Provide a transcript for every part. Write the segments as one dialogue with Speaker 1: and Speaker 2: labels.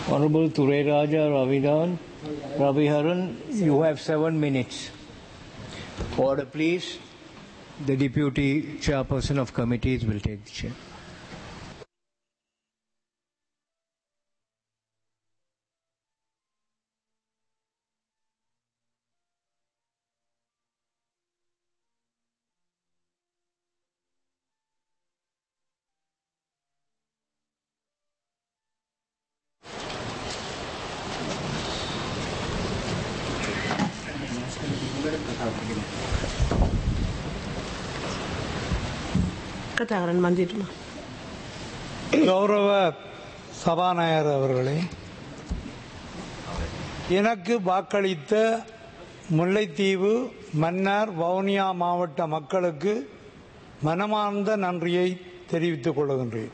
Speaker 1: Honorable Tureraja Ravidan, Raviharan, you have seven minutes. Order, please. The deputy chairperson of committees will take the chair.
Speaker 2: කතාරන් මන්දිරතුමා.
Speaker 3: கௌரவ சபாநாயகர் அவர்களே எனக்கு வாக்களித்த முல்லைத்தீவு மன்னார் வவுனியா மாவட்ட மக்களுக்கு மனமார்ந்த நன்றியை தெரிவித்துக் கொள்கின்றேன்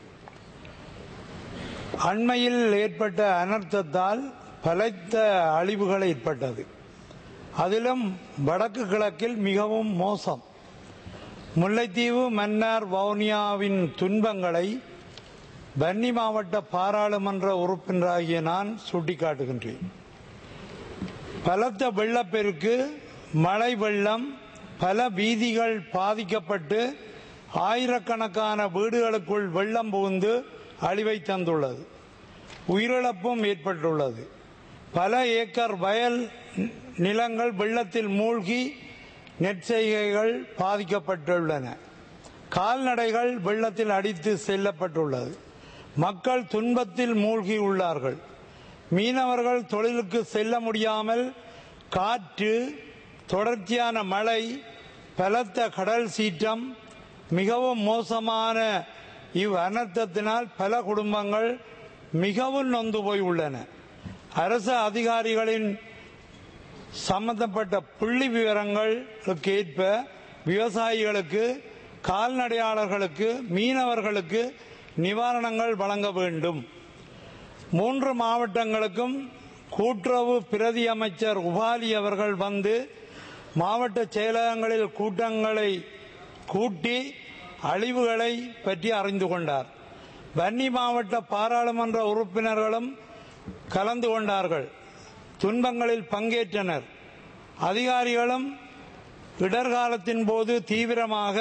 Speaker 3: அண்மையில் ஏற்பட்ட அனர்த்தத்தால் பலத்த அழிவுகள் ஏற்பட்டது அதிலும் வடக்கு கிழக்கில் மிகவும் மோசம் முல்லைத்தீவு மன்னார் வவுனியாவின் துன்பங்களை வன்னி மாவட்ட பாராளுமன்ற உறுப்பினராகிய நான் சுட்டிக்காட்டுகின்றேன் பலத்த வெள்ளப்பெருக்கு மழை வெள்ளம் பல வீதிகள் பாதிக்கப்பட்டு ஆயிரக்கணக்கான வீடுகளுக்குள் வெள்ளம் புகுந்து அழிவை தந்துள்ளது உயிரிழப்பும் ஏற்பட்டுள்ளது பல ஏக்கர் வயல் நிலங்கள் வெள்ளத்தில் மூழ்கி நெற்செய்கைகள் பாதிக்கப்பட்டுள்ளன கால்நடைகள் வெள்ளத்தில் அடித்து செல்லப்பட்டுள்ளது மக்கள் துன்பத்தில் மூழ்கி உள்ளார்கள் மீனவர்கள் தொழிலுக்கு செல்ல முடியாமல் காற்று தொடர்ச்சியான மழை பலத்த கடல் சீற்றம் மிகவும் மோசமான இவ் அனர்த்தத்தினால் பல குடும்பங்கள் மிகவும் நொந்து போய் உள்ளன அரசு அதிகாரிகளின் சம்பந்தப்பட்ட புள்ளி விவரங்களுக்கு ஏற்ப விவசாயிகளுக்கு கால்நடையாளர்களுக்கு மீனவர்களுக்கு நிவாரணங்கள் வழங்க வேண்டும் மூன்று மாவட்டங்களுக்கும் கூட்டுறவு பிரதி அமைச்சர் உபாலி அவர்கள் வந்து மாவட்ட செயலகங்களில் கூட்டங்களை கூட்டி அழிவுகளை பற்றி அறிந்து கொண்டார் வன்னி மாவட்ட பாராளுமன்ற உறுப்பினர்களும் கலந்து கொண்டார்கள் துன்பங்களில் பங்கேற்றனர் அதிகாரிகளும் இடர்காலத்தின் போது தீவிரமாக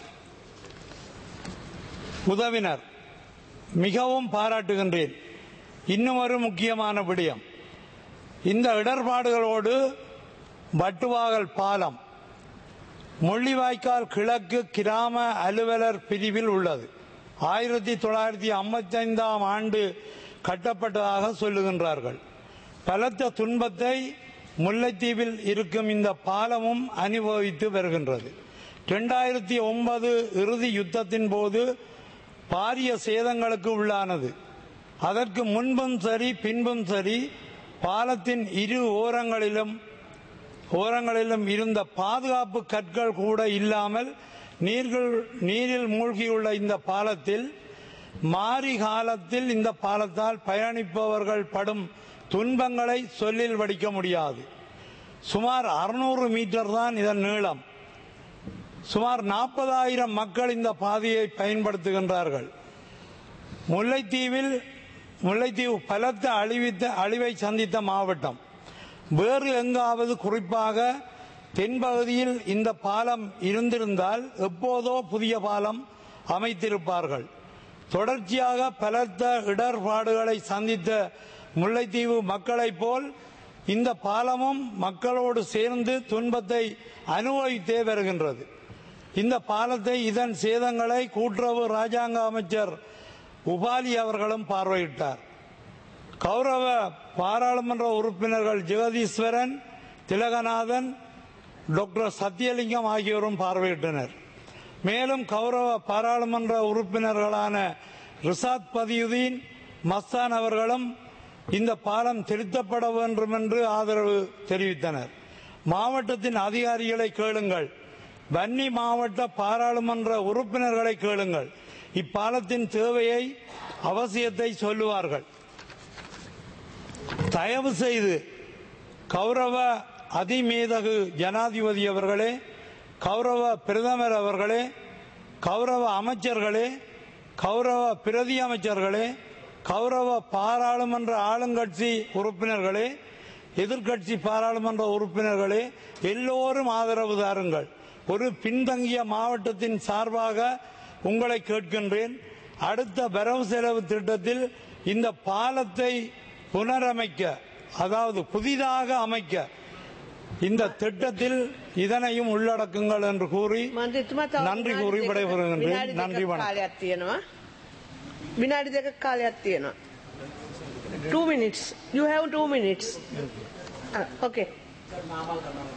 Speaker 3: உதவினர் மிகவும் பாராட்டுகின்றேன் இன்னும் ஒரு முக்கியமான விடயம் இந்த இடர்பாடுகளோடு வட்டுவாகல் பாலம் முள்ளிவாய்க்கால் கிழக்கு கிராம அலுவலர் பிரிவில் உள்ளது ஆயிரத்தி தொள்ளாயிரத்தி ஐம்பத்தி ஐந்தாம் ஆண்டு கட்டப்பட்டதாக சொல்லுகின்றார்கள் பலத்த துன்பத்தை முல்லைத்தீவில் இருக்கும் இந்த பாலமும் அனுபவித்து வருகின்றது இரண்டாயிரத்தி ஒன்பது இறுதி யுத்தத்தின் போது பாரிய சேதங்களுக்கு உள்ளானது அதற்கு முன்பும் சரி பின்பும் சரி பாலத்தின் இரு ஓரங்களிலும் ஓரங்களிலும் இருந்த பாதுகாப்பு கற்கள் கூட இல்லாமல் நீர்கள் நீரில் மூழ்கியுள்ள இந்த பாலத்தில் மாரி காலத்தில் இந்த பாலத்தால் பயணிப்பவர்கள் படும் துன்பங்களை சொல்லில் வடிக்க முடியாது சுமார் அறுநூறு மீட்டர் தான் இதன் நீளம் சுமார் நாற்பதாயிரம் மக்கள் இந்த பாதையை பயன்படுத்துகின்றார்கள் முல்லைத்தீவில் முல்லைத்தீவு பலத்த அழிவித்த அழிவை சந்தித்த மாவட்டம் வேறு எங்காவது குறிப்பாக தென்பகுதியில் இந்த பாலம் இருந்திருந்தால் எப்போதோ புதிய பாலம் அமைத்திருப்பார்கள் தொடர்ச்சியாக பலத்த இடர்பாடுகளை சந்தித்த முல்லைத்தீவு மக்களைப் போல் இந்த பாலமும் மக்களோடு சேர்ந்து துன்பத்தை அனுபவித்தே வருகின்றது இந்த பாலத்தை இதன் சேதங்களை கூட்டுறவு ராஜாங்க அமைச்சர் உபாலி அவர்களும் பார்வையிட்டார் கௌரவ பாராளுமன்ற உறுப்பினர்கள் ஜெகதீஸ்வரன் திலகநாதன் டாக்டர் சத்தியலிங்கம் ஆகியோரும் பார்வையிட்டனர் மேலும் கௌரவ பாராளுமன்ற உறுப்பினர்களான ரிசாத் பதியுதீன் மஸ்தான் அவர்களும் இந்த பாலம் திருத்தப்பட வேண்டும் என்று ஆதரவு தெரிவித்தனர் மாவட்டத்தின் அதிகாரிகளை கேளுங்கள் வன்னி மாவட்ட பாராளுமன்ற உறுப்பினர்களை கேளுங்கள் இப்பாலத்தின் தேவையை அவசியத்தை சொல்லுவார்கள் தயவு செய்து கௌரவ அதிமேதகு ஜனாதிபதி அவர்களே கௌரவ பிரதமர் அவர்களே கௌரவ அமைச்சர்களே கௌரவ பிரதி அமைச்சர்களே கௌரவ பாராளுமன்ற ஆளுங்கட்சி உறுப்பினர்களே எதிர்க்கட்சி பாராளுமன்ற உறுப்பினர்களே எல்லோரும் ஆதரவு தாருங்கள் ஒரு பின்தங்கிய மாவட்டத்தின் சார்பாக உங்களை கேட்கின்றேன் அடுத்த வரவு செலவு திட்டத்தில் இந்த பாலத்தை புனரமைக்க அதாவது புதிதாக அமைக்க இந்த திட்டத்தில் இதனையும் உள்ளடக்குங்கள் என்று கூறி
Speaker 2: මන්ත්‍රීතුමා තව
Speaker 3: நன்றி
Speaker 2: විනාඩි
Speaker 3: கூறி
Speaker 2: දෙකක-
Speaker 3: விடைபெறுகின்றேன்
Speaker 2: විනාඩි
Speaker 3: நன்றி
Speaker 2: දෙකක්
Speaker 3: வணக்கம்
Speaker 2: කාලයක් තියෙනවා විනාඩි දෙක කාලයක් තියෙනවා 2 minutes you have 2 minutes Ah, okay